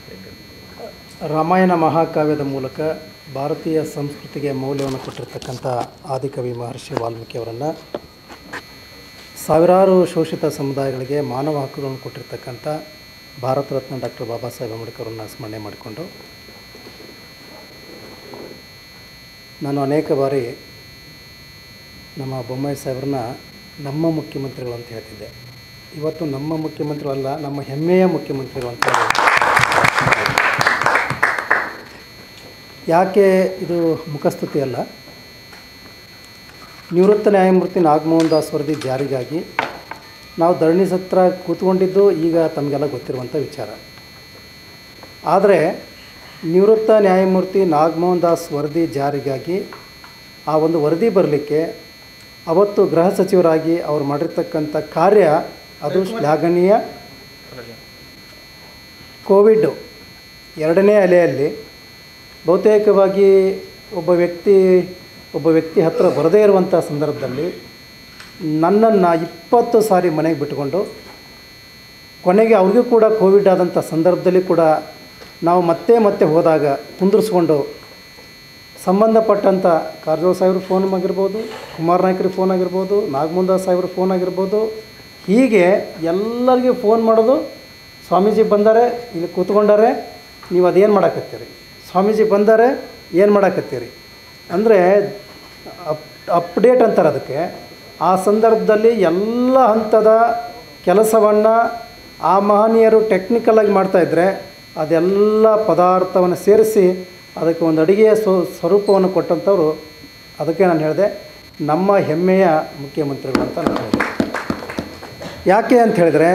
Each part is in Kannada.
ರಾಮಾಯಣ ಮಹಾಕಾವ್ಯದ ಮೂಲಕ ಭಾರತೀಯ ಸಂಸ್ಕೃತಿಗೆ ಮೌಲ್ಯವನ್ನು ಕೊಟ್ಟಿರ್ತಕ್ಕಂಥ ಆದಿಕವಿ ಮಹರ್ಷಿ ವಾಲ್ಮೀಕಿ ಅವರನ್ನು ಸಾವಿರಾರು ಶೋಷಿತ ಸಮುದಾಯಗಳಿಗೆ ಮಾನವ ಹಕ್ಕುಗಳನ್ನು ಕೊಟ್ಟಿರ್ತಕ್ಕಂಥ ಭಾರತ ರತ್ನ ಡಾಕ್ಟರ್ ಬಾಬಾ ಸಾಹೇಬ್ ಅಂಬೇಡ್ಕರ್ ಅವರನ್ನ ಸ್ಮರಣೆ ಮಾಡಿಕೊಂಡು ನಾನು ಅನೇಕ ಬಾರಿ ನಮ್ಮ ಬೊಮ್ಮಾಯಿ ಸಾಹೇಬ್ರನ್ನ ನಮ್ಮ ಮುಖ್ಯಮಂತ್ರಿಗಳು ಅಂತ ಹೇಳ್ತಿದ್ದೆ ಇವತ್ತು ನಮ್ಮ ಮುಖ್ಯಮಂತ್ರಿಗಳಲ್ಲ ನಮ್ಮ ಹೆಮ್ಮೆಯ ಮುಖ್ಯಮಂತ್ರಿಗಳು ಅಂತ ಹೇಳಿ ಯಾಕೆ ಇದು ಮುಖಸ್ತುತಿ ಅಲ್ಲ ನಿವೃತ್ತ ನ್ಯಾಯಮೂರ್ತಿ ನಾಗಮೋಹನ್ ದಾಸ್ ವರದಿ ಜಾರಿಗಾಗಿ ನಾವು ಧರಣಿ ಸತ್ರ ಕೂತ್ಕೊಂಡಿದ್ದು ಈಗ ತಮಗೆಲ್ಲ ಗೊತ್ತಿರುವಂಥ ವಿಚಾರ ಆದರೆ ನಿವೃತ್ತ ನ್ಯಾಯಮೂರ್ತಿ ನಾಗಮೋಹನ್ ದಾಸ್ ವರದಿ ಜಾರಿಗಾಗಿ ಆ ಒಂದು ವರದಿ ಬರಲಿಕ್ಕೆ ಅವತ್ತು ಗೃಹ ಸಚಿವರಾಗಿ ಅವರು ಮಾಡಿರ್ತಕ್ಕಂಥ ಕಾರ್ಯ ಅದು ಶ್ಲಾಘನೀಯ ಕೋವಿಡ್ ಎರಡನೇ ಅಲೆಯಲ್ಲಿ ಬಹುತೇಕವಾಗಿ ಒಬ್ಬ ವ್ಯಕ್ತಿ ಒಬ್ಬ ವ್ಯಕ್ತಿ ಹತ್ತಿರ ಬರದೇ ಇರುವಂಥ ಸಂದರ್ಭದಲ್ಲಿ ನನ್ನನ್ನು ಇಪ್ಪತ್ತು ಸಾರಿ ಮನೆಗೆ ಬಿಟ್ಟುಕೊಂಡು ಕೊನೆಗೆ ಅವ್ರಿಗೂ ಕೂಡ ಕೋವಿಡ್ ಆದಂಥ ಸಂದರ್ಭದಲ್ಲಿ ಕೂಡ ನಾವು ಮತ್ತೆ ಮತ್ತೆ ಹೋದಾಗ ಕುಂದಿರಿಸ್ಕೊಂಡು ಸಂಬಂಧಪಟ್ಟಂಥ ಕಾರಜೋಳ ಸಾಹೇಬ್ರ ಫೋನ್ ಆಗಿರ್ಬೋದು ಕುಮಾರ್ ನಾಯ್ಕರಿಗೆ ಫೋನ್ ಆಗಿರ್ಬೋದು ನಾಗಮೋಹನ್ ದಾಸ್ ಸಾಹೇಬ್ರ ಫೋನ್ ಆಗಿರ್ಬೋದು ಹೀಗೆ ಎಲ್ಲರಿಗೂ ಫೋನ್ ಮಾಡೋದು ಸ್ವಾಮೀಜಿ ಬಂದರೆ ಇಲ್ಲಿ ಕೂತ್ಕೊಂಡಾರೆ ನೀವು ಅದೇನು ಮಾಡಾಕತ್ತೀರಿ ಸ್ವಾಮೀಜಿ ಬಂದರೆ ಏನು ಮಾಡಾಕತ್ತೀರಿ ಅಂದರೆ ಅಪ್ ಅಪ್ಡೇಟ್ ಅಂತಾರೆ ಅದಕ್ಕೆ ಆ ಸಂದರ್ಭದಲ್ಲಿ ಎಲ್ಲ ಹಂತದ ಕೆಲಸವನ್ನು ಆ ಮಹನೀಯರು ಟೆಕ್ನಿಕಲಾಗಿ ಮಾಡ್ತಾಯಿದ್ರೆ ಅದೆಲ್ಲ ಪದಾರ್ಥವನ್ನು ಸೇರಿಸಿ ಅದಕ್ಕೆ ಒಂದು ಅಡುಗೆಯ ಸ್ವ ಸ್ವರೂಪವನ್ನು ಕೊಟ್ಟಂಥವ್ರು ಅದಕ್ಕೆ ನಾನು ಹೇಳಿದೆ ನಮ್ಮ ಹೆಮ್ಮೆಯ ಮುಖ್ಯಮಂತ್ರಿಗಳು ಅಂತ ನಾನು ಹೇಳಿದೆ ಯಾಕೆ ಅಂತ ಹೇಳಿದರೆ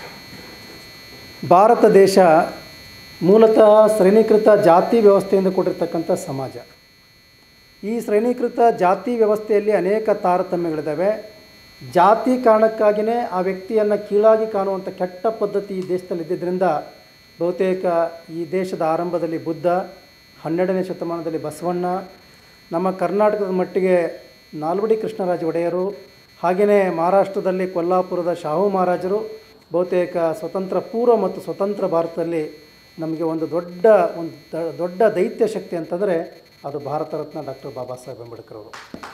ಭಾರತ ದೇಶ ಮೂಲತಃ ಶ್ರೇಣೀಕೃತ ಜಾತಿ ವ್ಯವಸ್ಥೆಯಿಂದ ಕೊಟ್ಟಿರ್ತಕ್ಕಂಥ ಸಮಾಜ ಈ ಶ್ರೇಣೀಕೃತ ಜಾತಿ ವ್ಯವಸ್ಥೆಯಲ್ಲಿ ಅನೇಕ ತಾರತಮ್ಯಗಳಿದ್ದಾವೆ ಜಾತಿ ಕಾರಣಕ್ಕಾಗಿಯೇ ಆ ವ್ಯಕ್ತಿಯನ್ನು ಕೀಳಾಗಿ ಕಾಣುವಂಥ ಕೆಟ್ಟ ಪದ್ಧತಿ ಈ ದೇಶದಲ್ಲಿ ಇದ್ದಿದ್ದರಿಂದ ಬಹುತೇಕ ಈ ದೇಶದ ಆರಂಭದಲ್ಲಿ ಬುದ್ಧ ಹನ್ನೆರಡನೇ ಶತಮಾನದಲ್ಲಿ ಬಸವಣ್ಣ ನಮ್ಮ ಕರ್ನಾಟಕದ ಮಟ್ಟಿಗೆ ನಾಲ್ವಡಿ ಕೃಷ್ಣರಾಜ ಒಡೆಯರು ಹಾಗೆಯೇ ಮಹಾರಾಷ್ಟ್ರದಲ್ಲಿ ಕೊಲ್ಲಾಪುರದ ಶಾಹು ಮಹಾರಾಜರು ಬಹುತೇಕ ಸ್ವತಂತ್ರ ಪೂರ್ವ ಮತ್ತು ಸ್ವತಂತ್ರ ಭಾರತದಲ್ಲಿ ನಮಗೆ ಒಂದು ದೊಡ್ಡ ಒಂದು ದ- ದೊಡ್ಡ ದೈತ್ಯ ಶಕ್ತಿ ಅಂತಂದರೆ ಅದು ಭಾರತ ರತ್ನ ಡಾಕ್ಟರ್ ಬಾಬಾ ಸಾಹೇಬ್ ಅಂಬೇಡ್ಕರ್ ಅವರು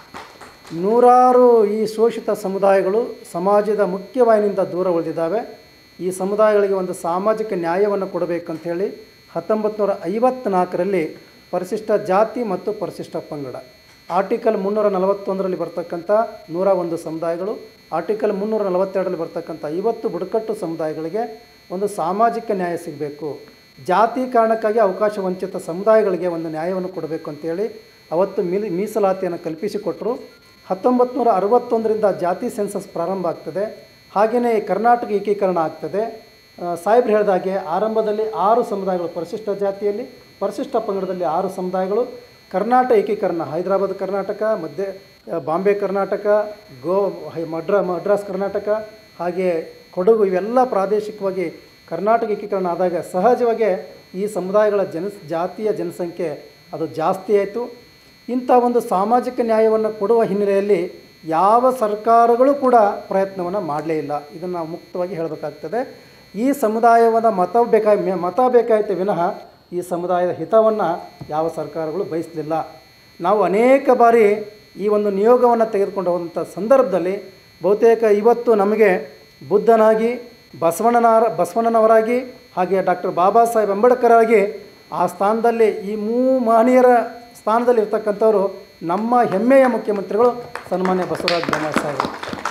ನೂರಾರು ಈ ಶೋಷಿತ ಸಮುದಾಯಗಳು ಸಮಾಜದ ಮುಖ್ಯವಾಹಿನಿಯಿಂದ ದೂರ ಉಳಿದಿದ್ದಾವೆ ಈ ಸಮುದಾಯಗಳಿಗೆ ಒಂದು ಸಾಮಾಜಿಕ ನ್ಯಾಯವನ್ನು ಕೊಡಬೇಕಂಥೇಳಿ ಹತ್ತೊಂಬತ್ತು ನೂರ ಐವತ್ತ್ನಾಲ್ಕರಲ್ಲಿ ಪರಿಶಿಷ್ಟ ಜಾತಿ ಮತ್ತು ಪರಿಶಿಷ್ಟ ಪಂಗಡ ಆರ್ಟಿಕಲ್ ಮುನ್ನೂರ ನಲವತ್ತೊಂದರಲ್ಲಿ ಬರ್ತಕ್ಕಂಥ ನೂರ ಒಂದು ಸಮುದಾಯಗಳು ಆರ್ಟಿಕಲ್ ಮುನ್ನೂರ ನಲವತ್ತೆರಡರಲ್ಲಿ ಬರ್ತಕ್ಕಂಥ ಐವತ್ತು ಬುಡಕಟ್ಟು ಸಮುದಾಯಗಳಿಗೆ ಒಂದು ಸಾಮಾಜಿಕ ನ್ಯಾಯ ಸಿಗಬೇಕು ಜಾತಿ ಕಾರಣಕ್ಕಾಗಿ ಅವಕಾಶ ವಂಚಿತ ಸಮುದಾಯಗಳಿಗೆ ಒಂದು ನ್ಯಾಯವನ್ನು ಕೊಡಬೇಕು ಅಂತೇಳಿ ಅವತ್ತು ಮೀಲಿ ಮೀಸಲಾತಿಯನ್ನು ಕಲ್ಪಿಸಿಕೊಟ್ಟರು ಹತ್ತೊಂಬತ್ತು ನೂರ ಅರವತ್ತೊಂದರಿಂದ ಜಾತಿ ಸೆನ್ಸಸ್ ಪ್ರಾರಂಭ ಆಗ್ತದೆ ಹಾಗೆಯೇ ಕರ್ನಾಟಕ ಏಕೀಕರಣ ಆಗ್ತದೆ ಆ, ಸಾಹೇಬ್ರು ಹೇಳಿದಾಗೆ ಆರಂಭದಲ್ಲಿ ಆರು ಸಮುದಾಯಗಳು ಪರಿಶಿಷ್ಟ ಜಾತಿಯಲ್ಲಿ ಪರಿಶಿಷ್ಟ ಪಂಗಡದಲ್ಲಿ ಆರು ಸಮುದಾಯಗಳು ಕರ್ನಾಟಕ ಏಕೀಕರಣ ಹೈದರಾಬಾದ್ ಕರ್ನಾಟಕ ಮಧ್ಯ ಆ, ಬಾಂಬೆ ಕರ್ನಾಟಕ ಗೋ ಹೈ ಮಡ್ರಾ ಮಡ್ರಾಸ್ ಕರ್ನಾಟಕ ಹಾಗೆ ಕೊಡಗು ಇವೆಲ್ಲ ಪ್ರಾದೇಶಿಕವಾಗಿ ಕರ್ನಾಟಕ ಏಕೀಕರಣ ಆದಾಗ ಸಹಜವಾಗಿ ಈ ಸಮುದಾಯಗಳ ಜನ ಜಾತಿಯ ಜನಸಂಖ್ಯೆ ಅದು ಜಾಸ್ತಿ ಆಯಿತು ಇಂಥ ಒಂದು ಸಾಮಾಜಿಕ ನ್ಯಾಯವನ್ನು ಕೊಡುವ ಹಿನ್ನೆಲೆಯಲ್ಲಿ ಯಾವ ಸರ್ಕಾರಗಳು ಕೂಡ ಪ್ರಯತ್ನವನ್ನು ಮಾಡಲೇ ಇಲ್ಲ ಇದನ್ನು ನಾವು ಮುಕ್ತವಾಗಿ ಹೇಳಬೇಕಾಗ್ತದೆ ಈ ಸಮುದಾಯದ ಮತ ಬೇಕಾ ಮತ ಬೇಕಾಯಿತು ವಿನಃ ಈ ಸಮುದಾಯದ ಹಿತವನ್ನು ಯಾವ ಸರ್ಕಾರಗಳು ಬಯಸಲಿಲ್ಲ ನಾವು ಅನೇಕ ಬಾರಿ ಈ ಒಂದು ನಿಯೋಗವನ್ನು ತೆಗೆದುಕೊಂಡು ಹೋದಂಥ ಸಂದರ್ಭದಲ್ಲಿ ಬಹುತೇಕ ಇವತ್ತು ನಮಗೆ ಬುದ್ಧನಾಗಿ ಬಸವಣ್ಣನವರ ಬಸವಣ್ಣನವರಾಗಿ ಹಾಗೆ ಡಾಕ್ಟರ್ ಬಾಬಾ ಸಾಹೇಬ್ ಅಂಬೇಡ್ಕರ್ ಆಗಿ ಆ ಸ್ಥಾನದಲ್ಲಿ ಈ ಮೂ ಮಹನೀಯರ ಸ್ಥಾನದಲ್ಲಿ ಇರ್ತಕ್ಕಂಥವ್ರು ನಮ್ಮ ಹೆಮ್ಮೆಯ ಮುಖ್ಯಮಂತ್ರಿಗಳು ಸನ್ಮಾನ್ಯ ಬಸವರಾಜ ಬೊಮ್ಮಾಯಿ ಸಾಹೇಬರು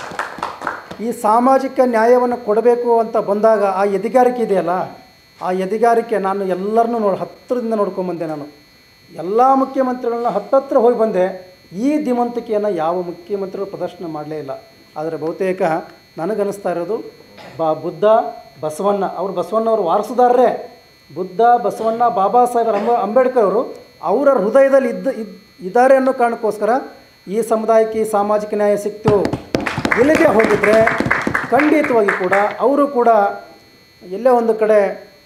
ಈ ಸಾಮಾಜಿಕ ನ್ಯಾಯವನ್ನು ಕೊಡಬೇಕು ಅಂತ ಬಂದಾಗ ಆ ಎದಿಗಾರಿಕೆ ಇದೆಯಲ್ಲ ಆ ಎದಿಗಾರಿಕೆ ನಾನು ಎಲ್ಲರನ್ನೂ ನೋಡಿ ಹತ್ತಿರದಿಂದ ನೋಡ್ಕೊಂಬಂದೆ ನಾನು ಎಲ್ಲ ಮುಖ್ಯಮಂತ್ರಿಗಳನ್ನ ಹತ್ತತ್ರ ಹೋಗಿ ಬಂದೆ ಈ ಧೀಮಂತಿಕೆಯನ್ನು ಯಾವ ಮುಖ್ಯಮಂತ್ರಿಗಳು ಪ್ರದರ್ಶನ ಮಾಡಲೇ ಇಲ್ಲ ಆದರೆ ಬಹುತೇಕ ನನಗನ್ನಿಸ್ತಾ ಇರೋದು ಬಾ ಬುದ್ಧ ಬಸವಣ್ಣ ಅವರು ಬಸವಣ್ಣವರು ವಾರಸುದಾರರೇ ಬುದ್ಧ ಬಸವಣ್ಣ ಬಾಬಾ ಸಾಹೇಬ್ ಅಂಬ ಅಂಬೇಡ್ಕರ್ ಅವರು ಅವರ ಹೃದಯದಲ್ಲಿ ಇದ್ದ ಇದ್ ಇದ್ದಾರೆ ಅನ್ನೋ ಕಾರಣಕ್ಕೋಸ್ಕರ ಈ ಸಮುದಾಯಕ್ಕೆ ಈ ಸಾಮಾಜಿಕ ನ್ಯಾಯ ಸಿಕ್ತು ಇಲ್ಲಿಗೆ ಹೋಗಿದ್ರೆ ಖಂಡಿತವಾಗಿ ಕೂಡ ಅವರು ಕೂಡ ಎಲ್ಲೇ ಒಂದು ಕಡೆ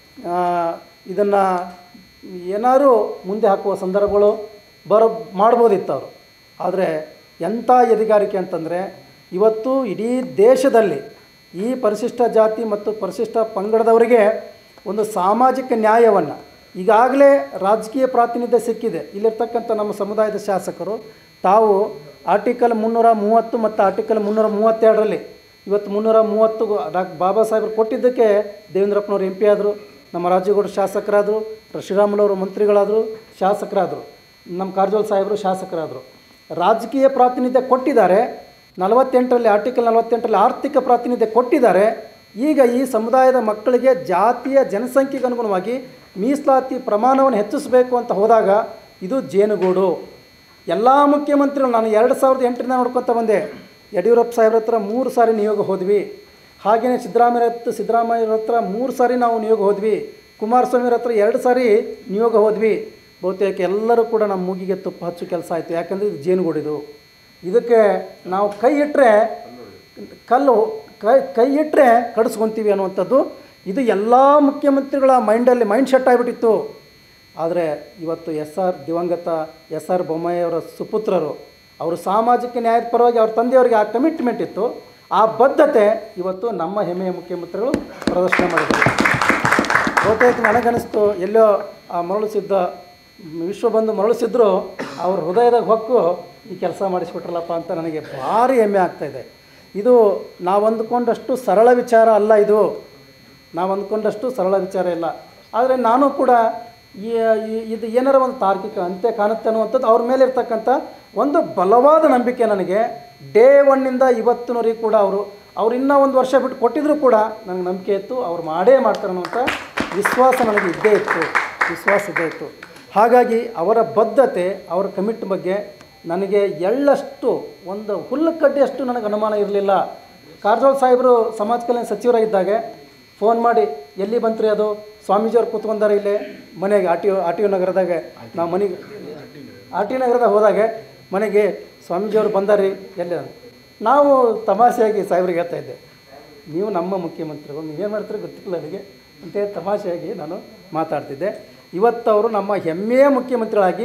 ಇದನ್ನು ಏನಾದರೂ ಮುಂದೆ ಹಾಕುವ ಸಂದರ್ಭಗಳು ಬರೋ ಮಾಡ್ಬೋದಿತ್ತು ಅವರು ಆದರೆ ಎಂಥ ಎದಿಗಾರಿಕೆ ಅಂತಂದರೆ ಇವತ್ತು ಇಡೀ ದೇಶದಲ್ಲಿ ಈ ಪರಿಶಿಷ್ಟ ಜಾತಿ ಮತ್ತು ಪರಿಶಿಷ್ಟ ಪಂಗಡದವರಿಗೆ ಒಂದು ಸಾಮಾಜಿಕ ನ್ಯಾಯವನ್ನು ಈಗಾಗಲೇ ರಾಜಕೀಯ ಪ್ರಾತಿನಿಧ್ಯ ಸಿಕ್ಕಿದೆ ಇಲ್ಲಿರ್ತಕ್ಕಂಥ ನಮ್ಮ ಸಮುದಾಯದ ಶಾಸಕರು ತಾವು ಆರ್ಟಿಕಲ್ ಮುನ್ನೂರ ಮೂವತ್ತು ಮತ್ತು ಆರ್ಟಿಕಲ್ ಮುನ್ನೂರ ಮೂವತ್ತೆರಡರಲ್ಲಿ ಇವತ್ತು ಮುನ್ನೂರ ಮೂವತ್ತು ಡಾಕ್ಟರ್ ಬಾಬಾ ಸಾಹೇಬರು ಕೊಟ್ಟಿದ್ದಕ್ಕೆ ದೇವೇಂದ್ರಪ್ಪನವರು ಎಂ ಪಿ ಆದರು ನಮ್ಮ ರಾಜೇಗೌಡರು ಶಾಸಕರಾದರು ಶ್ರೀರಾಮುಲವರು ಮಂತ್ರಿಗಳಾದರು ಶಾಸಕರಾದರು ನಮ್ಮ ಕಾರಜೋಳ ಸಾಹೇಬರು ಶಾಸಕರಾದರು ರಾಜಕೀಯ ಪ್ರಾತಿನಿಧ್ಯ ಕೊಟ್ಟಿದ್ದಾರೆ ನಲವತ್ತೆಂಟರಲ್ಲಿ ಆರ್ಟಿಕಲ್ ನಲವತ್ತೆಂಟರಲ್ಲಿ ಆರ್ಥಿಕ ಪ್ರಾತಿನಿಧ್ಯ ಕೊಟ್ಟಿದ್ದಾರೆ ಈಗ ಈ ಸಮುದಾಯದ ಮಕ್ಕಳಿಗೆ ಜಾತಿಯ ಜನಸಂಖ್ಯೆಗೆ ಅನುಗುಣವಾಗಿ ಮೀಸಲಾತಿ ಪ್ರಮಾಣವನ್ನು ಹೆಚ್ಚಿಸಬೇಕು ಅಂತ ಹೋದಾಗ ಇದು ಜೇನುಗೂಡು ಎಲ್ಲ ಮುಖ್ಯಮಂತ್ರಿಗಳು ನಾನು ಎರಡು ಸಾವಿರದ ಎಂಟರಿಂದ ನೋಡ್ಕೊತ ಬಂದೆ ಯಡಿಯೂರಪ್ಪ ಸಾಹೇಬ್ರ ಹತ್ರ ಮೂರು ಸಾರಿ ನಿಯೋಗ ಹೋದ್ವಿ ಹಾಗೆಯೇ ಸಿದ್ದರಾಮಯ್ಯ ಹತ್ರ ಸಿದ್ದರಾಮಯ್ಯರ ಹತ್ರ ಮೂರು ಸಾರಿ ನಾವು ನಿಯೋಗ ಹೋದ್ವಿ ಕುಮಾರಸ್ವಾಮಿಯವ್ರ ಹತ್ರ ಎರಡು ಸಾರಿ ನಿಯೋಗ ಹೋದ್ವಿ ಬಹುತೇಕ ಎಲ್ಲರೂ ಕೂಡ ನಮ್ಮ ಮೂಗಿಗೆ ತುಪ್ಪ ಹಚ್ಚು ಕೆಲಸ ಆಯಿತು ಯಾಕಂದರೆ ಇದು ಜೇನುಗೂಡಿದು ಇದಕ್ಕೆ ನಾವು ಕೈ ಇಟ್ಟರೆ ಕಲ್ಲು ಕೈ ಕೈ ಇಟ್ಟರೆ ಕಡಿಸ್ಕೊತೀವಿ ಅನ್ನುವಂಥದ್ದು ಇದು ಎಲ್ಲ ಮುಖ್ಯಮಂತ್ರಿಗಳ ಮೈಂಡಲ್ಲಿ ಮೈಂಡ್ ಸೆಟ್ ಆಗಿಬಿಟ್ಟಿತ್ತು ಆದರೆ ಇವತ್ತು ಎಸ್ ಆರ್ ದಿವಂಗತ ಎಸ್ ಆರ್ ಬೊಮ್ಮಾಯಿಯವರ ಸುಪುತ್ರರು ಅವರು ಸಾಮಾಜಿಕ ನ್ಯಾಯದ ಪರವಾಗಿ ಅವ್ರ ತಂದೆಯವರಿಗೆ ಆ ಕಮಿಟ್ಮೆಂಟ್ ಇತ್ತು ಆ ಬದ್ಧತೆ ಇವತ್ತು ನಮ್ಮ ಹೆಮ್ಮೆಯ ಮುಖ್ಯಮಂತ್ರಿಗಳು ಪ್ರದರ್ಶನ ಮಾಡಿದ್ದಾರೆ ಬಹುತೇಕ ನನಗನ್ನಿಸ್ತು ಎಲ್ಲೋ ಆ ಮರಳಿಸಿದ್ದ ವಿಶ್ವಬಂಧು ಮರಳಿಸಿದ್ರು ಅವ್ರ ಹೃದಯದಾಗ ಹೊಕ್ಕು ಈ ಕೆಲಸ ಮಾಡಿಸ್ಬಿಟ್ರಲ್ಲಪ್ಪ ಅಂತ ನನಗೆ ಭಾರಿ ಹೆಮ್ಮೆ ಆಗ್ತಾಯಿದೆ ಇದು ನಾವು ಅಂದ್ಕೊಂಡಷ್ಟು ಸರಳ ವಿಚಾರ ಅಲ್ಲ ಇದು ನಾವು ಅಂದ್ಕೊಂಡಷ್ಟು ಸರಳ ವಿಚಾರ ಇಲ್ಲ ಆದರೆ ನಾನು ಕೂಡ ಈ ಈ- ಇದು ಏನಾರ ಒಂದು ತಾರ್ಕಿಕ ಅಂತ್ಯ ಕಾಣುತ್ತೆ ಅನ್ನುವಂಥದ್ದು ಅವ್ರ ಮೇಲೆ ಇರ್ತಕ್ಕಂಥ ಒಂದು ಬಲವಾದ ನಂಬಿಕೆ ನನಗೆ ಡೇ ಒನ್ನಿಂದ ಇವತ್ತಿನವರೆಗೂ ಕೂಡ ಅವರು ಅವ್ರು ಇನ್ನೂ ಒಂದು ವರ್ಷ ಬಿಟ್ಟು ಕೊಟ್ಟಿದ್ರು ಕೂಡ ನನಗೆ ನಂಬಿಕೆ ಇತ್ತು ಅವ್ರು ಮಾಡೇ ಮಾಡ್ತಾರೆ ಅನ್ನುವಂಥ ವಿಶ್ವಾಸ ನನಗೆ ಇದ್ದೇ ಇತ್ತು ವಿಶ್ವಾಸ ಇದ್ದೇ ಇತ್ತು ಹಾಗಾಗಿ ಅವರ ಬದ್ಧತೆ ಅವರ ಕಮಿಟ್ ಬಗ್ಗೆ ನನಗೆ ಎಳ್ಳಷ್ಟು ಒಂದು ಹುಲ್ಲು ಕಡ್ಡಿಯಷ್ಟು ನನಗೆ ಅನುಮಾನ ಇರಲಿಲ್ಲ ಕಾರಜೋಳ ಸಾಹೇಬರು ಸಮಾಜ ಕಲ್ಯಾಣ ಸಚಿವರಾಗಿದ್ದಾಗ ಫೋನ್ ಮಾಡಿ ಎಲ್ಲಿ ಬಂತ್ರಿ ಅದು ಸ್ವಾಮೀಜಿಯವ್ರು ಕೂತ್ಕೊಂಡಾರ ಇಲ್ಲೇ ಮನೆಗೆ R T O R T O ನಗರದಾಗ ನಾವು ಮನೆಗೆ ಆರ್ ಟಿ ನಗರದಾಗ ಹೋದಾಗ ಮನೆಗೆ ಸ್ವಾಮೀಜಿಯವ್ರು ಬಂದಾರಿ ಎಲ್ಲಿ ಅಂತ. ನಾವು ತಮಾಷೆಯಾಗಿ ಸಾಹೇಬ್ರಿಗೆ ಹೇಳ್ತಾ ಇದ್ದೆ ನೀವು ನಮ್ಮ ಮುಖ್ಯಮಂತ್ರಿಗಳು ನೀವೇನು ಮಾಡ್ತೀರಿ ಗೊತ್ತಿಲ್ಲ ನನಗೆ ಅಂತೇಳಿ ತಮಾಷೆಯಾಗಿ ನಾನು ಮಾತಾಡ್ತಿದ್ದೆ ಇವತ್ತು ಅವರು ನಮ್ಮ ಹೆಮ್ಮೆಯ ಮುಖ್ಯಮಂತ್ರಿಗಳಾಗಿ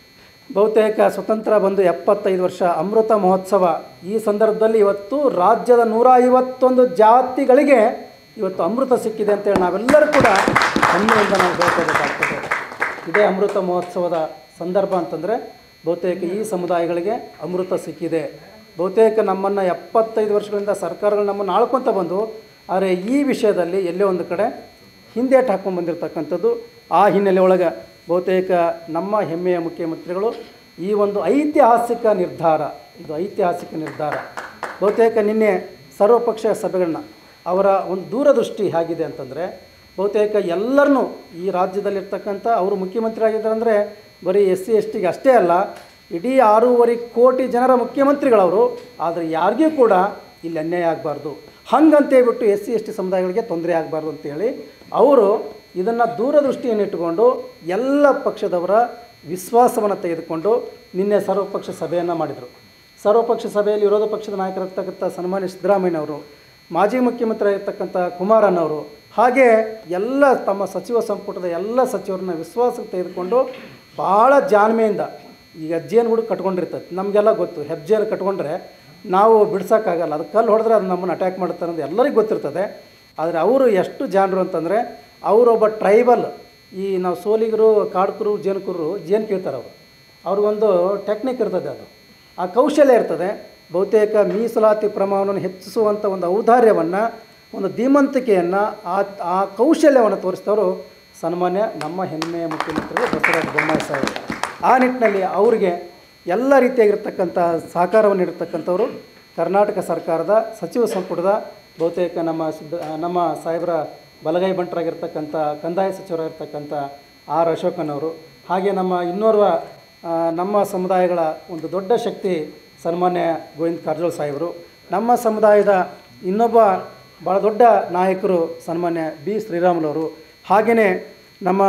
ಬಹುತೇಕ ಸ್ವತಂತ್ರ ಬಂದು ಎಪ್ಪತ್ತೈದು ವರ್ಷ ಅಮೃತ ಮಹೋತ್ಸವ ಈ ಸಂದರ್ಭದಲ್ಲಿ ಇವತ್ತು ರಾಜ್ಯದ ನೂರ ಐವತ್ತೊಂದು ಜಾತಿಗಳಿಗೆ ಇವತ್ತು ಅಮೃತ ಸಿಕ್ಕಿದೆ ಅಂತೇಳಿ ನಾವೆಲ್ಲರೂ ಕೂಡ ಹೆಮ್ಮೆಯಿಂದ ನಾವು ಹೇಳ್ಕೋಬೇಕಾಗ್ತದೆ ಇದೇ ಅಮೃತ ಮಹೋತ್ಸವದ ಸಂದರ್ಭ ಅಂತಂದರೆ ಬಹುತೇಕ ಈ ಸಮುದಾಯಗಳಿಗೆ ಅಮೃತ ಸಿಕ್ಕಿದೆ ಬಹುತೇಕ ನಮ್ಮನ್ನು ಎಪ್ಪತ್ತೈದು ವರ್ಷಗಳಿಂದ ಸರ್ಕಾರಗಳು ನಮ್ಮನ್ನು ಆಳ್ಕೊತ ಬಂದು ಆದರೆ ಈ ವಿಷಯದಲ್ಲಿ ಎಲ್ಲೇ ಒಂದು ಕಡೆ ಹಿಂದೇಟು ಹಾಕ್ಕೊಂಡು ಬಂದಿರತಕ್ಕಂಥದ್ದು ಆ ಹಿನ್ನೆಲೆ ಒಳಗೆ ಬಹುತೇಕ ನಮ್ಮ ಹೆಮ್ಮೆಯ ಮುಖ್ಯಮಂತ್ರಿಗಳು ಈ ಒಂದು ಐತಿಹಾಸಿಕ ನಿರ್ಧಾರ ಇದು ಐತಿಹಾಸಿಕ ನಿರ್ಧಾರ ಬಹುತೇಕ ನಿನ್ನೆ ಸರ್ವಪಕ್ಷ ಸಭೆಗಳನ್ನ ಅವರ ಒಂದು ದೂರದೃಷ್ಟಿ ಹೇಗಿದೆ ಅಂತಂದರೆ ಬಹುತೇಕ ಎಲ್ಲರನ್ನೂ ಈ ರಾಜ್ಯದಲ್ಲಿರ್ತಕ್ಕಂಥ ಅವರು ಮುಖ್ಯಮಂತ್ರಿ ಆಗಿದ್ದಾರೆ ಅಂದರೆ ಬರೀ ಎಸ್ ಸಿ ಎಸ್ ಟಿಗೆ ಅಷ್ಟೇ ಅಲ್ಲ ಇಡೀ ಆರೂವರೆ ಕೋಟಿ ಜನರ ಮುಖ್ಯಮಂತ್ರಿಗಳವರು ಆದರೆ ಯಾರಿಗೂ ಕೂಡ ಇಲ್ಲಿ ಅನ್ಯಾಯ ಆಗಬಾರ್ದು ಹಂಗಂತೇಳ್ಬಿಟ್ಟು ಎಸ್ ಸಿ ಎಸ್ ಟಿ ಸಮುದಾಯಗಳಿಗೆ ತೊಂದರೆ ಆಗಬಾರ್ದು ಅಂತೇಳಿ ಅವರು ಇದನ್ನು ದೂರದೃಷ್ಟಿಯನ್ನು ಇಟ್ಟುಕೊಂಡು ಎಲ್ಲ ಪಕ್ಷದವರ ವಿಶ್ವಾಸವನ್ನು ತೆಗೆದುಕೊಂಡು ನಿನ್ನೆ ಸರ್ವಪಕ್ಷ ಸಭೆಯನ್ನು ಮಾಡಿದರು ಸರ್ವಪಕ್ಷ ಸಭೆಯಲ್ಲಿ ವಿರೋಧ ಪಕ್ಷದ ನಾಯಕರಾಗಿರ್ತಕ್ಕಂಥ ಸನ್ಮಾನ್ಯ ಸಿದ್ದರಾಮಯ್ಯನವರು ಮಾಜಿ ಮುಖ್ಯಮಂತ್ರಿ ಆಗಿರ್ತಕ್ಕಂಥ ಕುಮಾರಣ್ಣವರು ಹಾಗೆ ಎಲ್ಲ ತಮ್ಮ ಸಚಿವ ಸಂಪುಟದ ಎಲ್ಲ ಸಚಿವರನ್ನ ವಿಶ್ವಾಸಕ್ಕೆ ತೆಗೆದುಕೊಂಡು ಭಾಳ ಜಾಣ್ಮೆಯಿಂದ ಈಗ ಹೆಜ್ಜೆಯನ್ನು ಕೂಡ ಕಟ್ಕೊಂಡಿರ್ತದೆ ನಮಗೆಲ್ಲ ಗೊತ್ತು ಹೆಜ್ಜೆಯನ್ನು ಕಟ್ಕೊಂಡ್ರೆ ನಾವು ಬಿಡ್ಸೋಕ್ಕಾಗಲ್ಲ ಅದು ಕಲ್ಲು ಹೊಡೆದ್ರೆ ಅದು ನಮ್ಮನ್ನು ಅಟ್ಯಾಕ್ ಮಾಡುತ್ತಾರೆ ಅಂತ ಎಲ್ಲರಿಗೂ ಗೊತ್ತಿರ್ತದೆ ಆದರೆ ಅವರು ಎಷ್ಟು ಜಾಣರು ಅಂತಂದರೆ ಅವರೊಬ್ಬ ಟ್ರೈಬಲ್ ಈ ನಾವು ಸೋಲಿಗರು ಕಾಡ್ಕರು ಜೇನುಕರು ಜೇನು ಕೀಳ್ತಾರೆ ಅವರು ಅವ್ರಿಗೊಂದು ಟೆಕ್ನಿಕ್ ಇರ್ತದೆ ಅದು ಆ ಕೌಶಲ್ಯ ಇರ್ತದೆ ಬಹುತೇಕ ಮೀಸಲಾತಿ ಪ್ರಮಾಣವನ್ನು ಹೆಚ್ಚಿಸುವಂಥ ಒಂದು ಔದಾರ್ಯವನ್ನು ಒಂದು ಧೀಮಂತಿಕೆಯನ್ನು ಆ ಆ ಕೌಶಲ್ಯವನ್ನು ತೋರಿಸಿದವರು ಸನ್ಮಾನ್ಯ ನಮ್ಮ ಹೆಮ್ಮೆಯ ಮುಖ್ಯಮಂತ್ರಿಗಳು ಬಸವರಾಜ ಬೊಮ್ಮಾಯಿ ಸಾಹೇಬರು ಆ ನಿಟ್ಟಿನಲ್ಲಿ ಅವರಿಗೆ ಎಲ್ಲ ರೀತಿಯಾಗಿರ್ತಕ್ಕಂಥ ಸಹಕಾರವನ್ನು ನೀಡಿರ್ತಕ್ಕಂಥವರು ಕರ್ನಾಟಕ ಸರ್ಕಾರದ ಸಚಿವ ಸಂಪುಟದ ಬಹುತೇಕ ನಮ್ಮ ಸಿದ್ದ ನಮ್ಮ ಸಾಹೇಬರ ಬಲಗೈ ಬಂಟರಾಗಿರ್ತಕ್ಕಂಥ ಕಂದಾಯ ಸಚಿವರಾಗಿರ್ತಕ್ಕಂಥ ಆರ್ ಅಶೋಕನವರು ಹಾಗೆ ನಮ್ಮ ಇನ್ನೋರ್ವ ಆ, ನಮ್ಮ ಸಮುದಾಯಗಳ ಒಂದು ದೊಡ್ಡ ಶಕ್ತಿ ಸನ್ಮಾನ್ಯ ಗೋವಿಂದ ಕಾರಜೋಳ ಸಾಹೇಬರು ನಮ್ಮ ಸಮುದಾಯದ ಇನ್ನೊಬ್ಬ ಭಾಳ ದೊಡ್ಡ ನಾಯಕರು ಸನ್ಮಾನ್ಯ ಬಿ ಶ್ರೀರಾಮುಲವರು ಹಾಗೆಯೇ ನಮ್ಮ